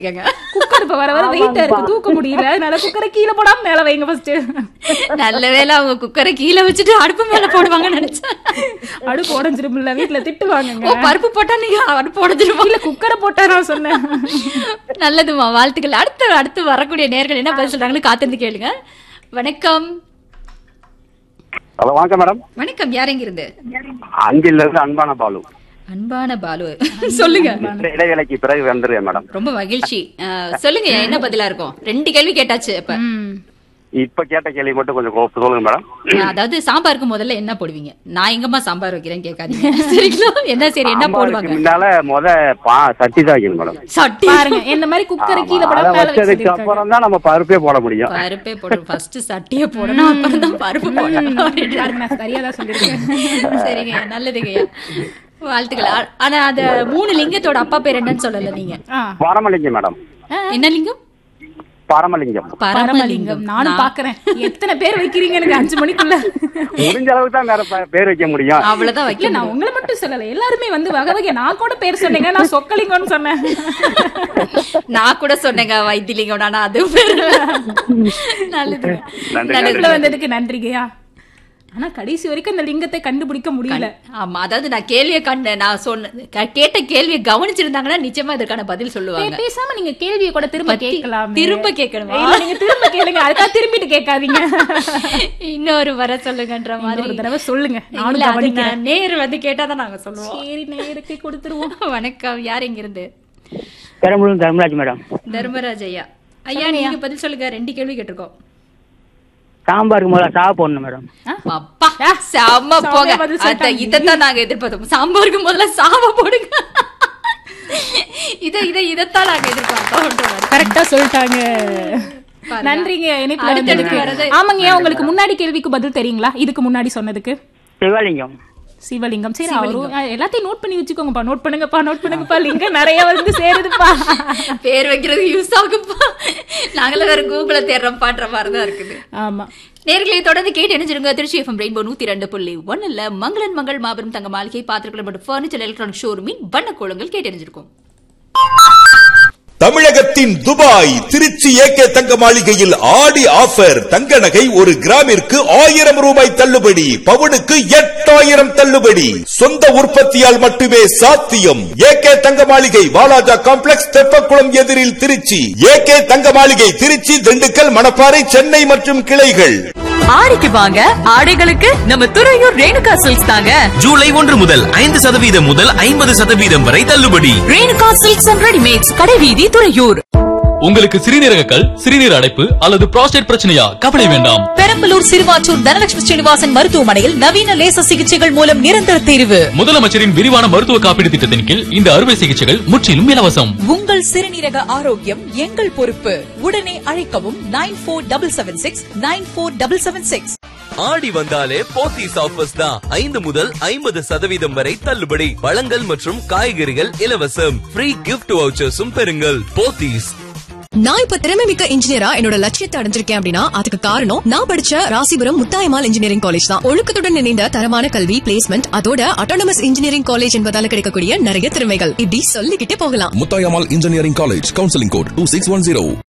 ஏங்க குக்கர் இப்ப வர வர வெயிட்டா இருக்கு தூக்க முடியல அதனால குக்கரை கீழே போடாம மேல வைங்க ஃபர்ஸ்ட் நல்ல வேளை அவங்க குக்கரை கீழே வச்சுட்டு அடுப்பு மேல போடுவாங்கன்னு நினைச்சேன் அடுப்பு உடஞ்சிருமில்ல வீட்டுல திட்டுவாங்கங்க ஓ பருப்பு போட்டா நீங்க அடுப்பு உடஞ்சிருமா இல்ல குக்கரை போட்டா நான் சொன்னேன் நல்லதுமா வாழ்த்துக்கள் அடுத்து அடுத்து வரக்கூடிய நேர்கள் என்ன பதில் சொல்றாங்கன்னு காத்திருந்து கேளுங்க வணக்கம் ஹலோ வணக்கம் மேடம் வணக்கம் யார் எங்க இருந்து அஞ்சில இருந்து அன்பான பாலு அன்பான பாலு சொல்லுங்க இந்த இடைவேளைக்கு பிறகு வந்துருவேன் மேடம் ரொம்ப மகிழ்ச்சி அஹ், சொல்லுங்க என்ன பதிலா இருக்கும் ரெண்டு கேள்வி கேட்டாச்சு இப்ப ம். இப்ப கேட்ட கேள்வி மட்டும் கொஞ்சம் கோ- சொல்லுங்க மேடம் அதாவது சாம்பாருக்கு முதல்ல என்ன போடுவீங்க நான் எங்கம்மா சாம்பார் வைக்கிறேன்னு கேட்காதீங்க சரிங்களா என்ன சரி என்ன சாம்பாருக்கு போடுவாங்க முன்னால முத பா சட்டி தான் வைக்கணும் மேடம் சட்டி பாருங்க இந்த மாதிரி குக்கரை கீழே அதை போடாம மேல வச்சதுக்கு வச்சிருக்காங்க அப்புறம் தான் நம்ம பருப்பே போட முடியும் பருப்பே போடணும் ஃபர்ஸ்ட் சட்டியை போடணும் அப்புறம் தான் பருப்பு போடணும் பாருங்க நான் சரியா தான் சொல்லிருக்கேன் சரிங்க நல்லதுங்கய்யா வாழ்த்துக்கள் ஆ- ஆனா அந்த மூணு லிங்கத்தோட அப்பா பேர் என்னன்னு சொல்லல நீங்க ஆ, பரமலிங்கம் மேடம் என்ன லிங்கம் பரமலிங்கம் பரமலிங்கம் நானும் பாக்குறேன் எத்தனை பேர் வைக்கிறீங்க எனக்கு அஞ்சு மணிக்குள்ள முடிஞ்ச அளவுக்கு தான் வேற பே- பேர் வைக்க முடியும் அவ்வளவுதான் இல்ல வைக்கணும் நான் உங்களை மட்டும் சொல்லல எல்லாருமே வந்து வகை வகை நான் கூட பேர் சொன்னீங்க நான் சொக்கலிங்கம்னு சொன்னேன் நான் கூட சொன்னேங்க வைத்திலிங்கம் ஆனா அது பேரு நல்லது நன்றி, நல்லது உள்ள வந்ததுக்கு நன்றிங்கய்யா ஆனா கடைசி வரைக்கும் அந்த லிங்கத்தை கண்டுபிடிக்க முடியல ஆமா அதாவது நான் கேள்வியை கண்ட நான் சொன்ன க- கேட்ட கேள்வியை கவனிச்சிருந்தாங்கன்னா நிச்சயமா இதற்கான பதில் சொல்லுவாங்க ஏய், பேசாம நீங்க கேள்வியை கூட திரும்ப பத்தி- கேட்கலாம் திரும்ப கேட்கணுமா? இல்ல நீங்க திரும்ப கேளுங்க அதுக்காக திரும்பிட்டு கேட்காதீங்க இன்னொரு வர சொல்லுங்கன்ற மாதிரி ஒரு தடவை சொல்லுங்க இல்ல, நானும் அது கவனிக்கிறேன் நான் நேர் வந்து கேட்டாதான் நாங்க சொல்லுவோம் சரி நேருக்கு கொடுத்துருவோம் வணக்கம் யார் எங்க இருந்து பெரம்பலூர் தர்மராஜ் மேடம் தர்மராஜ் ஐயா ஐயா நீங்க பதில் சொல்லுங்க ரெண்டு கேள்வி கேட்டிருக்கோம் சாம்பாருக்கு முதல்ல சாவை போடணும் மேடம் அப்பா செம்ம சாவே போங்க பதில் அதான் சொல்லிட்டாங்க. இதைத்தான் நாங்க எதிர்பார்த்தோம் சாம்பாருக்கு முதல்ல சாவ போடுங்க இத இத இதைத்தான் நாங்க எதிர்பார்த்தோம் கரெக்டா சொல்லிட்டாங்க பாருங்க. நன்றிங்க இணைப்புல அடுத்தடுத்து வந்ததுக்கு. வரது- ஆமாங்க ஏன் உங்களுக்கு முன்னாடி கேள்விக்கு பதில் தெரியுங்களா இதுக்கு முன்னாடி சொன்னதுக்கு சிவலிங்கம் சிவலிங்கம் சரி அவரும் அஹ், எல்லாத்தையும் நோட் பண்ணி வச்சுக்கோங்கப்பா நோட் பண்ணுங்கப்பா நோட் பண்ணுங்கப்பா லிங்கம் நிறைய வந்து சேருதுப்பா பேர் வைக்கிறது யூஸ் ஆகுப்பா நாங்களும் வேற கூகுள தேடுறோம் பாடுற மாதிரி தான் இருக்குது ஆமா நேர்களை தொடர்ந்து கேட்டு இணைஞ்சிருங்க திருச்சி எஃப்எம் ரெயின்போ நூத்தி ரெண்டு புள்ளி ஒண்ணுல மங்களன் மங்கள் மாபெரும் தங்க மாளிகை பாத்திரங்கள் மற்றும் பர்னிச்சர் எலக்ட்ரானிக் ஷோரூமின் வண்ண கோலங்கள் கேட்டு இணைஞ்சிருக்கும் தமிழகத்தின் துபாய் திருச்சி ஏகே தங்க மாளிகையில் ஆடி ஆஃபர் தங்க நகை ஒரு கிராமிற்கு ஆயிரம் ரூபாய் தள்ளுபடி பவுனுக்கு எட்டாயிரம் தள்ளுபடி சொந்த உற்பத்தியால் மட்டுமே சாத்தியம் ஏகே தங்க மாளிகை வாலாஜா காம்ப்ளெக்ஸ் தெப்பக்குளம் எதிரில் திருச்சி ஏகே தங்க மாளிகை திருச்சி திண்டுக்கல் மணப்பாறை சென்னை மற்றும் கிளைகள் ஆடிக்கு வாங்க ஆடைகளுக்கு நம்ம துறையூர் ரேணுகா சில்க்ஸ் தாங்க ஜூலை ஒன்று முதல் ஐந்து சதவீதம் முதல் ஐம்பது சதவீதம் வரை தள்ளுபடி ரேணுகா சில்க்ஸ் அண்ட் ரெடிமேட்ஸ் கடைவீதி துறையூர் உங்களுக்கு சிறுநீரக கல் சிறுநீர் அடைப்பு அல்லது புரோஸ்டேட் பிரச்சனையா கவலை வேண்டாம் பெரம்பலூர் சிறுவாச்சூர் தனலட்சுமி ஸ்ரீனிவாசன் மருத்துவமனையில் நவீன லேசர் சிகிச்சைகள் மூலம் நிரந்தர தீர்வு முதலமைச்சரின் விரிவான மருத்துவ காப்பீடு திட்டத்தின் கீழ் இந்த அறுவை சிகிச்சைகள் முற்றிலும் இலவசம் உங்கள் சிறுநீரக ஆரோக்கியம் எங்கள் பொறுப்பு உடனே அழைக்கவும் nine four double seven six nine four double seven six ஆடி வந்தாலே போத்தீஸ் ஆஃபர்ஸ் தான் ஐந்து முதல் ஐம்பது சதவீதம் வரை தள்ளுபடி பழங்கள் மற்றும் காய்கறிகள் இலவசம் ஃப்ரீ கிஃப்ட் வவுச்சர்ஸும் பெறுங்கள் போத்தீஸ் நான் இப்ப திறமை மிக்க இன்ஜினியரா என்னோட லட்சியத்தை அடைஞ்சிருக்கேன் அப்படின்னா அதுக்கு காரணம் நான் படிச்ச ராசிபுரம் முத்தாயமால் இன்ஜினியரிங் காலேஜ் தான் ஒழுக்கத்துடன் இணைந்த தரமான கல்வி பிளேஸ்மெண்ட் அதோட அட்டானமஸ் இன்ஜினியரிங் காலேஜ் என்பதால கிடைக்கக்கூடிய நிறைய திறமைகள் இப்படி சொல்லிக்கிட்டே போகலாம் Muthayammal engineering college counselling code two six one zero